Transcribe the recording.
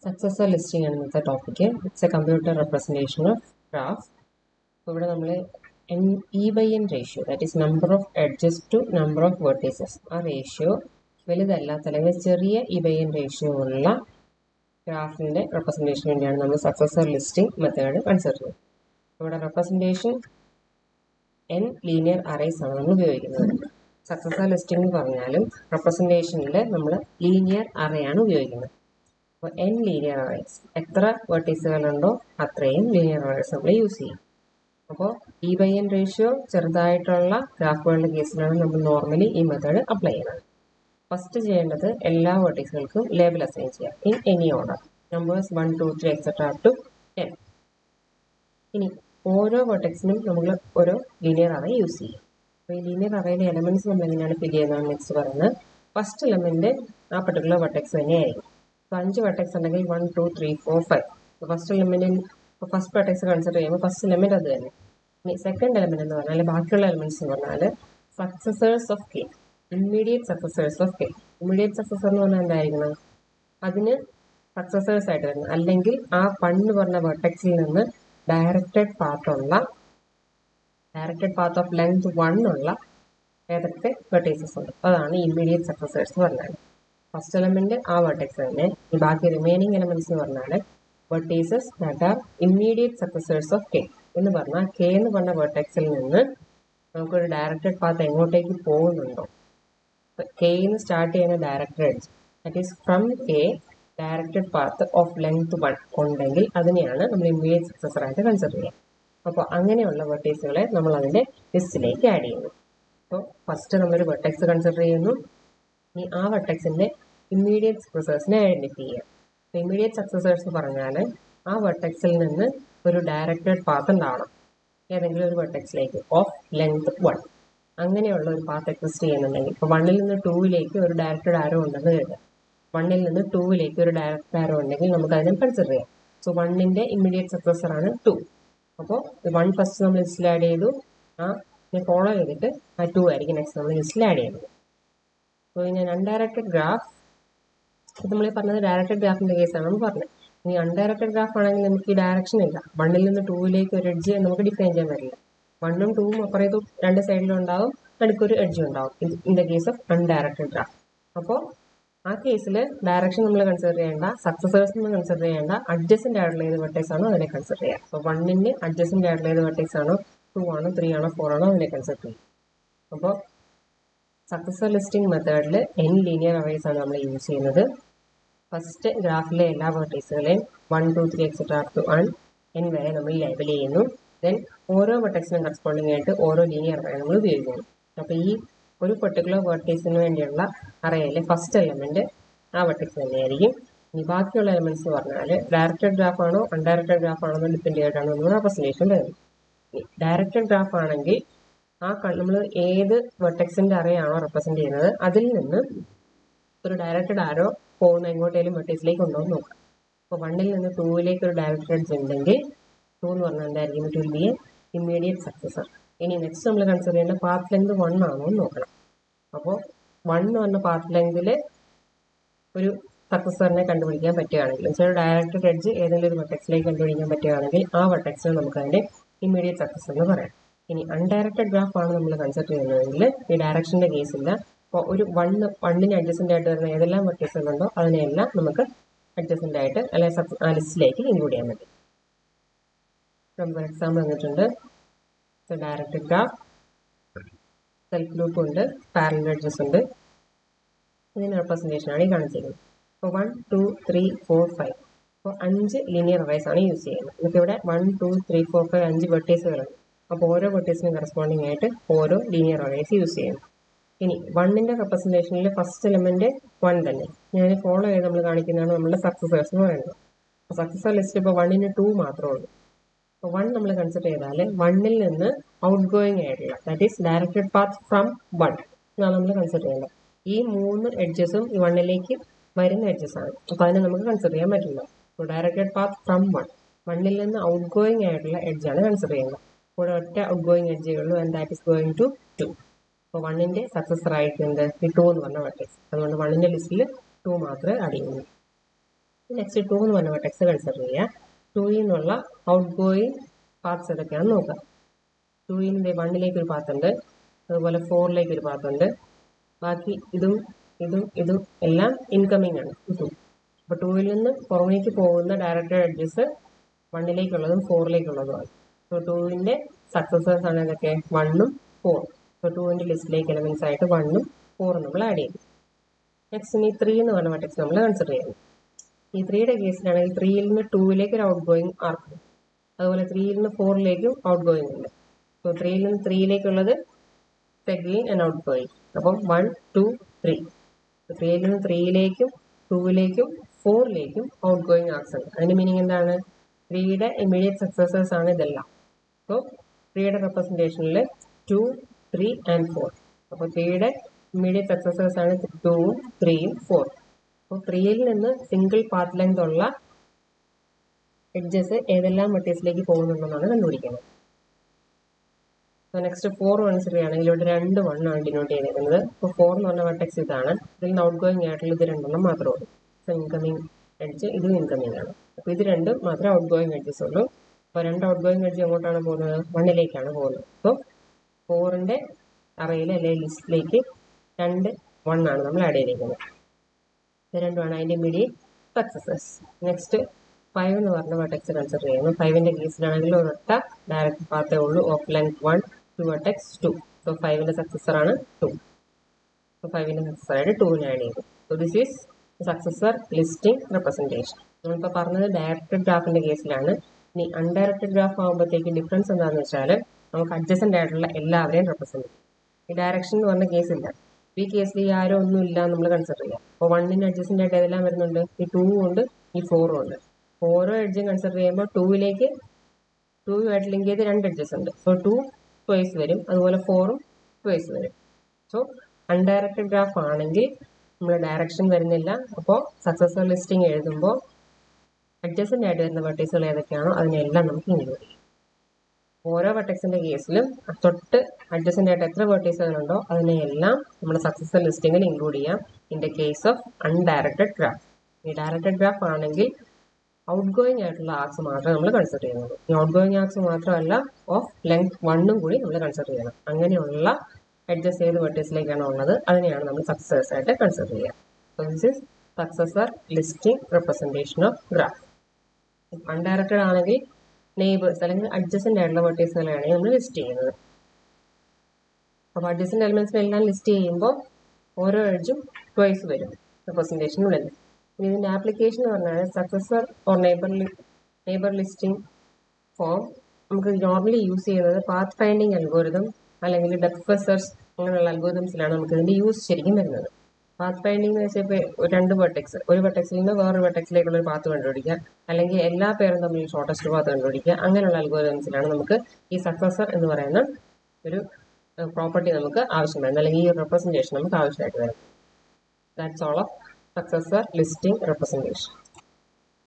successor listing ആണ് ഇന്നത്തെ topic it's a computer representation of graph അപ്പോൾ ഇവിടെ നമ്മൾ N E by N ratio that is number of edges to number of vertices ആ റേഷ്യോ വലുതല്ലാത്ത അല്ലെങ്കിൽ ചെറിയ ഇ ബൈ എൻ റേഷ്യോ ഉള്ള ഗ്രാഫിൻ്റെ റെപ്രസെൻറ്റേഷന് വേണ്ടിയാണ് നമ്മൾ സക്സസർ ലിസ്റ്റിംഗ് മെത്തേഡ് കൺസിഡർ ചെയ്യുന്നത് ഇവിടെ റെപ്രസെൻറ്റേഷൻ എൻ ലീനിയർ അറേസ് ആണ് നമ്മൾ ഉപയോഗിക്കുന്നത് സക്സസർ ലിസ്റ്റിംഗ് എന്ന് പറഞ്ഞാലും റെപ്രസെൻറ്റേഷനിൽ നമ്മൾ ലീനിയർ അറേയാണ് ഉപയോഗിക്കുന്നത് അപ്പോൾ എൻ ലീനിയർ അറേസ് എത്ര വെർട്ടീസുകളുണ്ടോ അത്രയും ലീനിയർ അറേസ് നമ്മൾ യൂസ് ചെയ്യും അപ്പോൾ ഇ ബൈ എൻ റേഷ്യോ ചെറുതായിട്ടുള്ള ഗ്രാഫുകളുടെ കേസിലാണ് നമ്മൾ നോർമലി ഈ മെത്തേഡ് അപ്ലൈ ചെയ്യുന്നത് ഫസ്റ്റ് ചെയ്യേണ്ടത് എല്ലാ വെർട്ടീസുകൾക്കും ലേബൽ അസൈൻ ചെയ്യാം in any order numbers one two three etcetera to ten ഇനി ഓരോ വെർട്ടെക്സിനും നമ്മൾ ഓരോ ലീനിയർ അറേ യൂസ് ചെയ്യും അപ്പോൾ ഈ ലീനിയർ അറേയിലെ എലമെന്റ്സ് നമ്മൾ എങ്ങനെയാണ് ഫിൽ ചെയ്യുന്നതാണ് നെക്സ്റ്റ് പറയുന്നത് ഫസ്റ്റ് എലമെന്റ് ആ പെർട്ടിക്കുലർ വെർട്ടെക്സ് തന്നെയായിരിക്കും അപ്പോൾ അഞ്ച് വെർട്ടെക്സ് ഉണ്ടെങ്കിൽ one two three four five അപ്പോൾ ഫസ്റ്റ് എലമെന്റിൽ ഇപ്പോൾ ഫസ്റ്റ് വെർട്ടെക്സ് കൺസിഡർ ചെയ്യുമ്പോൾ ഫസ്റ്റ് എലമെന്റ് അത് തന്നെ ഇനി സെക്കൻഡ് എലമെന്റ് എന്ന് പറഞ്ഞാൽ ബാക്കിയുള്ള എലമെന്റ്സ് എന്ന് പറഞ്ഞാൽ successors of K immediate successors of K immediate successor എന്ന് പറഞ്ഞാൽ എന്തായിരിക്കണം അതിന് സക്സസേഴ്സ് ആയിട്ട് വരുന്നത് അല്ലെങ്കിൽ ആ പണ്ട് പറഞ്ഞ വെർട്ടെക്സിൽ നിന്ന് ഡയറക്റ്റഡ് പാത്തുള്ള directed path of length one ഉള്ള ഏതൊക്കെ വെർട്ടേസസ് ഉണ്ട് അതാണ് ഇമ്മീഡിയറ്റ് സക്സസേഴ്സ് എന്ന് പറഞ്ഞാൽ ഫസ്റ്റ് എലമെന്റ് ആ വെർട്ടെക്സ് തന്നെ ഈ ബാക്കി റിമൈനിങ് എലമെന്റ്സ് എന്ന് പറഞ്ഞാൽ vertices that are immediate successors of K എന്ന് പറഞ്ഞാൽ കെ എന്ന് പറഞ്ഞ വെർട്ടെക്സിൽ നിന്ന് നമുക്കൊരു ഡയറക്റ്റഡ് പാത്ത് എങ്ങോട്ടേക്ക് പോകുന്നുണ്ടോ കെന്ന് സ്റ്റാർട്ട് ചെയ്യുന്ന directed edge that is from K directed path of length one ഉണ്ടെങ്കിൽ അതിനെയാണ് നമ്മൾ ഇമ്മീഡിയറ്റ് സക്സസർ ആയിട്ട് കൺസിഡർ ചെയ്യുക അപ്പോൾ അങ്ങനെയുള്ള വെർട്ടീസുകളെ നമ്മൾ അതിൻ്റെ ലിസ്റ്റിലേക്ക് ആഡ് ചെയ്യുന്നു അപ്പോൾ ഫസ്റ്റ് നമ്മളൊരു വെർട്ടെക്സ് കൺസിഡർ ചെയ്യുന്നു ഇനി ആ വെർട്ടെക്സിൻ്റെ ഇമ്മീഡിയറ്റ് സക്സസേഴ്സിനെ ഐഡൻറ്റിഫൈ ചെയ്യുക അപ്പോൾ ഇമ്മീഡിയറ്റ് സക്സസേഴ്സ് എന്ന് പറഞ്ഞാൽ ആ വെർട്ടെക്സിൽ നിന്ന് ഒരു ഡയറക്റ്റഡ് പാത്ത് ഉണ്ടാവണം ഏതെങ്കിലും ഒരു വെർട്ടെക്സിലേക്ക് ഓഫ് ലെങ്ത് വൺ അങ്ങനെയുള്ള ഒരു പാത്ത് എക്സിസ്റ്റ് ചെയ്യുന്നുണ്ടെങ്കിൽ ഇപ്പോൾ വണ്ണിൽ നിന്ന് ടൂവിലേക്ക് ഒരു ഡയറക്റ്റഡ് ആരോ ഉണ്ടെന്ന് കരുതുക വണ്ണിൽ നിന്ന് ടൂവിലേക്ക് ഒരു ഡയറക്റ്റ് ആരോ ഉണ്ടെങ്കിൽ നമുക്ക് അതിനെ കൺസിഡർ ചെയ്യാം സോ വണ്ണിൻ്റെ ഇമ്മീഡിയറ്റ് സക്സസർ ആണ് ടു അപ്പോൾ വൺ ഫസ്റ്റ് നമ്മൾ ലിസ്റ്റിൽ ആഡ് ചെയ്തു ആ ഫോളോ ചെയ്തിട്ട് ആ ടു ആയിരിക്കും നെക്സ്റ്റ് നമ്മൾ ലിസ്റ്റിൽ ആഡ് ചെയ്യുന്നത് സോ ഇനി അൺഡയറക്റ്റഡ് ഗ്രാഫ് ഇത് നമ്മൾ പറഞ്ഞത് ഡയറക്റ്റഡ് ഗ്രാഫിൻ്റെ കേസാണ് നമ്മൾ പറഞ്ഞത് ഇനി അൺഡയറക്റ്റഡ് ഗ്രാഫ് ആണെങ്കിൽ നമുക്ക് ഈ ഡയറക്ഷൻ ഇല്ല വണ്ണിൽ നിന്ന് ടൂവിലേക്ക് ഒരു എഡ്ജ് നമുക്ക് ഡിഫൈൻ ചെയ്യാൻ പറ്റില്ല വണ്ണും ടൂവും അപ്പുറത്തും രണ്ട് സൈഡിലും ഉണ്ടാവും നടുക്കൊരു എഡ്ജ് ഉണ്ടാവും in the case of undirected graph അപ്പോൾ ആ കേസിൽ ഡയറക്ഷൻ നമ്മൾ കൺസിഡർ ചെയ്യേണ്ട സക്സസേഴ്സ് നമ്മൾ കൺസിഡർ ചെയ്യേണ്ട അഡ്ജസ്റ്റൻ്റ് ആയിട്ടുള്ള ഏത് വെർട്ടേക്സ് ആണോ അതിനെ കൺസിഡർ ചെയ്യുക അപ്പോൾ വണ്ണിന് അഡ്ജസ്റ്റൻ്റ് ആയിട്ടുള്ള ഏത് വെർട്ടേക്സ് ആണോ ടു ആണോ ത്രീ ആണോ ഫോർ ആണോ അതിനെ കൺസിഡർ ചെയ്യും അപ്പോൾ സക്സസർ ലിസ്റ്റിംഗ് മെത്തേഡിൽ എൻ ലീനിയർ അറേസ് ആണ് നമ്മൾ യൂസ് ചെയ്യുന്നത് ഫസ്റ്റ് ഗ്രാഫിലെ എല്ലാ വെർട്ടേക്സുകളെയും one two three etcetera to one N വരെ നമ്മൾ ലേബൽ ചെയ്യുന്നു ദെൻ ഓരോ വെർട്ടക്സിനും കറസ്പോണ്ടിങ് ആയിട്ട് ഓരോ ലീനിയർ അറേ നമ്മൾ ഉപയോഗിക്കുന്നു അപ്പോൾ ഈ ഒരു പെർട്ടിക്കുലർ വെർട്ടേക്സിന് വേണ്ടിയുള്ള അറയിലെ ഫസ്റ്റ് എലമെന്റ് ആ വെർട്ടക്സ് തന്നെയായിരിക്കും ഇനി ബാക്കിയുള്ള എലമെന്റ്സ് എന്ന് പറഞ്ഞാൽ ഡയറക്റ്റഡ് ഗ്രാഫ് ആണോ അൺഡയറക്റ്റഡ് ഗ്രാഫ് ആണോ എന്ന് ഡിപ്പെൻഡ് ചെയ്തിട്ടാണ് നമ്മൾ റെപ്രസെൻറ്റേഷൻ വരുന്നത് ഡയറക്റ്റഡ് ഗ്രാഫ് ആണെങ്കിൽ ആ നമ്മൾ ഏത് വെർട്ടക്സിന്റെ അറയാണോ റെപ്രസെന്റ് ചെയ്യുന്നത് അതിൽ നിന്ന് ഒരു ഡയറക്റ്റഡ് ആരോ പോകുന്ന എങ്ങോട്ടേലും വെർട്ടേക്സിലേക്ക് ഉണ്ടോ എന്ന് നോക്കാം അപ്പോൾ വണ്ണിൽ നിന്ന് ടൂവിലേക്ക് ഒരു ഡയറക്റ്റഡ് എഡ്ജ് ഉണ്ടെങ്കിൽ ടു എന്ന് പറഞ്ഞാൽ എന്തായിരിക്കും it will be a immediate successor ഇനി നെക്സ്റ്റ് നമ്മൾ കൺസിഡർ ചെയ്യേണ്ട പാത്ത് ലെങ്ത് വൺ ആണോ എന്ന് നോക്കണം അപ്പോൾ വൺ എന്ന് പറഞ്ഞ പാത്ത് ലെങ്തിൽ ഒരു സക്സസറിനെ കണ്ടുപിടിക്കാൻ പറ്റുകയാണെങ്കിൽ വെച്ചാൽ ഡയറക്റ്റഡ് എഡ്ജ് ഏതെങ്കിലും ഒരു വെർട്ടെക്സിലേക്ക് കണ്ടുപിടിക്കാൻ പറ്റുകയാണെങ്കിൽ ആ വെർട്ടെക്സിനെ നമുക്ക് അതിൻ്റെ ഇമ്മീഡിയറ്റ് സക്സസ് എന്ന് പറയാം ഇനി അൺഡയറക്റ്റഡ് ഗ്രാഫ് ആണ് നമ്മൾ കൺസിഡർ ചെയ്യുന്നതെങ്കിൽ ഈ ഡയറക്ഷൻ്റെ കേസില്ല അപ്പോൾ ഒരു വണ്ണ് വണ്ണിന് അഡ്ജസ്റ്റൻ്റ് ആയിട്ട് വരുന്ന ഏതെല്ലാം വെർട്ടേക്സുകളുണ്ടോ അതിനെല്ലാം നമുക്ക് അഡ്ജസ്റ്റൻ്റ് ആയിട്ട് അല്ലെങ്കിൽ ആ ലിസ്റ്റിലേക്ക് ഇൻക്ലൂഡ് ചെയ്യാൻ പറ്റും നമുക്ക് എക്സാമ്പിൾ തന്നിട്ടുണ്ട് ഡയറക്റ്റഡ് ഗ്രാഫ് സെൽഫ് ഗ്രൂപ്പ് ഉണ്ട് പാരലൽ എഡ്ജസ് ഉണ്ട് ഇതിന് റെപ്രസെൻറ്റേഷൻ ആണ് ഈ കാണിച്ചിരിക്കുന്നത് അപ്പോൾ one two three four five അപ്പോൾ അഞ്ച് ലീനിയർ അറേസ് ആണ് യൂസ് ചെയ്യുന്നത് നമുക്കിവിടെ one two three four five അഞ്ച് വെർട്ടേസുകളുണ്ട് അപ്പോൾ ഓരോ വെർട്ടേസിനും കറസ്പോണ്ടിങ് ആയിട്ട് ഓരോ ലീനിയർ അറേസ് യൂസ് ചെയ്യുന്നു ഇനി വണ്ണിൻ്റെ റെപ്രസെൻറ്റേഷനിൽ ഫസ്റ്റ് എലമെൻറ്റ് വൺ തന്നെ ഞാൻ ഫോളോ ചെയ്ത് നമ്മൾ കാണിക്കുന്നതാണ് നമ്മുടെ സക്സസേഴ്സ് എന്ന് പറയുന്നത് അപ്പോൾ സക്സസർ ലിസ്റ്റ് ഇപ്പോൾ വണ്ണിന് ടു മാത്രമേ ഉള്ളൂ അപ്പോൾ വൺ നമ്മൾ കൺസിഡർ ചെയ്താൽ വണ്ണിൽ നിന്ന് ഔട്ട് ഗോയിങ് ആയിട്ടുള്ള that is directed path from one എന്നാണ് നമ്മൾ കൺസിഡർ ചെയ്യേണ്ടത് ഈ മൂന്ന് എഡ്ജസും ഈ വണ്ണിലേക്ക് വരുന്ന എഡ്ജസ് ആണ് അപ്പോൾ അതിനെ നമുക്ക് കൺസിഡർ ചെയ്യാൻ പറ്റില്ല അപ്പോൾ ഡയറക്റ്റഡ് പാത്ത് ഫ്രം വൺ വണ്ണിൽ നിന്ന് ഔട്ട് ഗോയിങ് ആയിട്ടുള്ള എഡ്ജാണ് കൺസിഡർ ചെയ്യുന്നത് ഇവിടെ ഒറ്റ ഔട്ട് ഗോയിങ് എഡ്ജുള്ളൂ and that is going to two അപ്പോൾ വണ്ണിൻ്റെ സക്സസർ ആയിട്ട് എന്ത് ഈ ടു എന്ന് പറഞ്ഞ വെർട്ടെക്സ് അതുകൊണ്ട് വണ്ണിൻ്റെ ലിസ്റ്റിൽ ടു മാത്രമേ ആഡ് ചെയ്യുന്നു നെക്സ്റ്റ് ടു എന്ന് പറഞ്ഞ വെർട്ടെക്സ് കൺസിഡർ ചെയ്യുക ടൂയിൽ നിന്നുള്ള ഔട്ട് ഗോയിങ് പാത്ത്സ് ഏതൊക്കെയാണെന്ന് നോക്കാം ടൂയിൽ നിന്ന് വണ്ണിലേക്ക് ഒരു പാത്ത് ഉണ്ട് അതുപോലെ ഫോറിലേക്ക് ഒരു പാത്ത് ഉണ്ട് ബാക്കി ഇതും ഇതും ഇതും എല്ലാം ഇൻകമിങ് ആണ് അപ്പോൾ ടൂവിൽ നിന്ന് പുറമേക്ക് പോകുന്ന ഡയറക്റ്റഡ് എഡ്ജസ് വണ്ണിലേക്കുള്ളതും ഫോറിലേക്കുള്ളതുമാണ് സോ ടൂവിൻ്റെ സക്സസേഴ്സ് ആണ് ഇതൊക്കെ വണ്ണും ഫോറും സോ ടൂവിൻ്റെ ലിസ്റ്റിലേക്ക് എലമെൻസ് ആയിട്ട് വണ്ണും ഫോറും നമ്മൾ ആഡ് ചെയ്യും നെക്സ്റ്റ് ഇനി ത്രീ എന്ന് പറഞ്ഞ മെട്രിക്സ് നമ്മൾ കൺസിഡർ ചെയ്യുന്നു ഈ ത്രീയുടെ കേസിലാണെങ്കിൽ ത്രീയിൽ നിന്ന് ടൂവിലേക്ക് ഒരു ഔട്ട് ഗോയിങ് ആർക്കും അതുപോലെ ത്രീയിൽ നിന്ന് ഫോറിലേക്കും ഔട്ട് ഗോയിങ് ഉണ്ട് സോ ത്രീയിൽ നിന്ന് ത്രീയിലേക്കുള്ളത് സെഗ്ലി ആൻഡ് ഔട്ട് ഗോയിങ് അപ്പം വൺ ടു ത്രീ ത്രീയിൽ നിന്ന് ത്രീയിലേക്കും ടൂവിലേക്കും ഫോറിലേക്കും ഔട്ട് ഗോയിങ് ആർക്സ് ഉണ്ട് അതിന്റെ മീനിങ് എന്താണ് ത്രീയുടെ ഇമ്മീഡിയറ്റ് സക്സസേഴ്സ് ആണ് ഇതെല്ലാം സോ ത്രീയുടെ റെപ്രസെൻറ്റേഷനിൽ ടു ത്രീ ആൻഡ് ഫോർ അപ്പോൾ ത്രീയുടെ ഇമ്മീഡിയറ്റ് സക്സസേഴ്സ് ആണ് ടൂവും ത്രീയും ഫോറും അപ്പോൾ ത്രീയിൽ നിന്ന് സിംഗിൾ പാത്ത് ലെങ്ത് ഉള്ള എഡ്ജസ് ഏതെല്ലാം വെട്ടീസിലേക്ക് പോകുന്നുണ്ടെന്നാണ് കണ്ടുപിടിക്കുന്നത് സോ നെക്സ്റ്റ് ഫോർ കൺസിഡർ ചെയ്യുകയാണെങ്കിൽ ഇവിടെ രണ്ട് വണ്ണാണ് ഡിനോട്ട് ചെയ്തിരിക്കുന്നത് അപ്പോൾ ഫോർ എന്ന് പറഞ്ഞ വെട്ടക്സ് ഇതാണ് ഇതിൽ നിന്ന് ഔട്ട് ഗോയിങ് ആയിട്ടുള്ള ഇത് രണ്ടെണ്ണം മാത്രമേ ഉള്ളൂ സോ ഇൻകമിങ് എഡ്ജ് ഇതും ഇൻകമിങ് ആണ് അപ്പോൾ ഇത് രണ്ടും മാത്രമേ ഔട്ട് ഗോയിങ് എഡ്ജസ് ഉള്ളൂ അപ്പോൾ രണ്ട് ഔട്ട് ഗോയിങ് എഡ്ജ് എങ്ങോട്ടാണ് പോകുന്നത് വണ്ണിലേക്കാണ് പോകുന്നത് അപ്പോൾ ഫോറിൻ്റെ അറയിൽ അല്ലെങ്കിൽ ലിസ്റ്റിലേക്ക് രണ്ട് വണ്ണാണ് നമ്മൾ ആഡ് ചെയ്തിരിക്കുന്നത് ഇത് രണ്ടുമാണ് അതിൻ്റെ ഇമ്മീഡിയറ്റ് സക്സസസ് നെക്സ്റ്റ് ഫൈവ് എന്ന് പറഞ്ഞ വെട്ടക്സ് കൺസിഡർ ചെയ്യുന്നു ഫൈവിൻ്റെ കേസിലാണെങ്കിൽ ഒരൊറ്റ ഡയറക്റ്റ് പാത്തേ ഉള്ളൂ of length one to vertex two so ഫൈവിൻ്റെ സക്സസർ ആണ് ടു സോ ഫൈവിൻ്റെ സക്സസർ ആയിട്ട് ടൂവിന് ആഡ് ചെയ്തു so this is successor listing representation നമ്മളിപ്പോൾ പറഞ്ഞത് ഡയറക്റ്റഡ് ഗ്രാഫിൻ്റെ കേസിലാണ് ഇനി അൺഡയറക്റ്റഡ് ഗ്രാഫ് ആകുമ്പോഴത്തേക്ക് ഡിഫറൻസ് എന്താണെന്ന് വെച്ചാൽ നമുക്ക് അഡ്ജസ്റ്റൻ്റ് ആയിട്ടുള്ള എല്ലാവരെയും റെപ്രസെൻറ്റ് ചെയ്യും ഈ ഡയറക്ഷൻ എന്ന് പറഞ്ഞ കേസില്ല ഈ കേസിൽ ഈ ആരോ ഒന്നും ഇല്ല നമ്മൾ കൺസിഡർ ചെയ്യാം അപ്പോൾ വണ്ണിന് അഡ്ജസ്റ്റൻ്റ് ആയിട്ട് ഏതെല്ലാം വരുന്നുണ്ട് ഈ ടൂവും ഉണ്ട് ഈ ഫോറും ഉണ്ട് ഓരോ എഡ്ജും കൺസിഡർ ചെയ്യുമ്പോൾ ടൂവിലേക്ക് ടൂവുമായിട്ട് ലിങ്ക് ചെയ്ത് രണ്ട് എഡ്ജസ് ഉണ്ട് സോ ടു ട്വൈസ് വരും അതുപോലെ ഫോറും ട്വൈസ് വരും സോ അൺഡയറക്റ്റഡ് ഗ്രാഫ് ആണെങ്കിൽ നമ്മൾ ഡയറക്ഷൻ വരുന്നില്ല അപ്പോൾ സക്സസർ ലിസ്റ്റിംഗ് എഴുതുമ്പോൾ അഡ്ജസ്റ്റൻ്റ് ആയിട്ട് വരുന്ന വെർട്ടീസുകൾ ഏതൊക്കെയാണോ അതിനെല്ലാം നമുക്ക് ഇൻക്ലൂഡ് ചെയ്യും ഓരോ വെർട്ടെക്സിന്റെ കേസിലും തൊട്ട് അഡ്ജസ്റ്റൻ്റ് ആയിട്ട് എത്ര വെർട്ടീസുകളുണ്ടോ അതിനെയെല്ലാം നമ്മുടെ സക്സസർ ലിസ്റ്റിങ്ങിൽ ഇൻക്ലൂഡ് ചെയ്യാം in the case of undirected graph ഈ ഡയറക്റ്റഡ് ഗ്രാഫ് ആണെങ്കിൽ ഔട്ട് ഗോയിങ് ആയിട്ടുള്ള ആർക്സ് മാത്രമേ നമ്മൾ കൺസിഡർ ചെയ്യുന്നുള്ളൂ ഈ ഔട്ട് ഗോയിങ് ആർക്സ് മാത്രമല്ല ഓഫ് ലെങ്ത് വണ്ണും കൂടി നമ്മൾ കൺസിഡർ ചെയ്യണം അങ്ങനെയുള്ള അഡ്ജസ്റ്റ് ചെയ്ത് വെർട്ടീസിലേക്കാണ് ഉള്ളത് അതിനെയാണ് നമ്മൾ സക്സസേഴ്സ് ആയിട്ട് കൺസിഡർ ചെയ്യുക so this is successor listing representation of graph undirected ആണെങ്കിൽ നെയ്ബേഴ്സ് അല്ലെങ്കിൽ അഡ്ജസ്റ്റൻ്റ് ആയിട്ടുള്ള വെർട്ടീസുകളാണ് നമ്മൾ ലിസ്റ്റ് ചെയ്യുന്നത് അപ്പോൾ അഡ്ജസ്റ്റൻ്റ് എലിമെൻസിനെല്ലാം ലിസ്റ്റ് ചെയ്യുമ്പോൾ ഓരോ എഡ്ജും ട്വൈസ് വരും റെപ്രസെൻറ്റേഷനുള്ളിൽ ഇനി ഇതിൻ്റെ ആപ്ലിക്കേഷൻ എന്ന് പറഞ്ഞാൽ successor or neighbour neighbour listing form നമുക്ക് നോർമലി യൂസ് ചെയ്യുന്നത് പാത്ത് ഫൈൻഡിങ് അൽഗോരിതം അല്ലെങ്കിൽ ഡെപ്ത് സെർച്ച് അങ്ങനെയുള്ള അൽഗോരിതംസിലാണ് നമുക്ക് ഇതിൻ്റെ യൂസ് ശരിക്കും വരുന്നത് പാത്ത് ഫൈൻഡിങ് എന്ന് വെച്ചാൽ ഇപ്പോൾ രണ്ട് വെർട്ടെക്സ് ഒരു വെർട്ടെക്സിൽ നിന്ന് വേറൊരു വെർട്ടെക്സിലേക്കുള്ള ഒരു പാത്ത് കണ്ടുപിടിക്കുക അല്ലെങ്കിൽ എല്ലാ പേരും തമ്മിൽ ഷോർട്ടസ്റ്റ് പാത്ത് കണ്ടുപിടിക്കുക അങ്ങനെയുള്ള അൽഗോരിതംസിലാണ് നമുക്ക് ഈ സക്സസർ എന്ന് പറയുന്ന ഒരു പ്രോപ്പർട്ടി നമുക്ക് ആവശ്യം വരുന്നത് അല്ലെങ്കിൽ ഈ റെപ്രസെൻറ്റേഷൻ നമുക്ക് ആവശ്യമായിട്ട് വരുന്നത് that's all of successor listing representation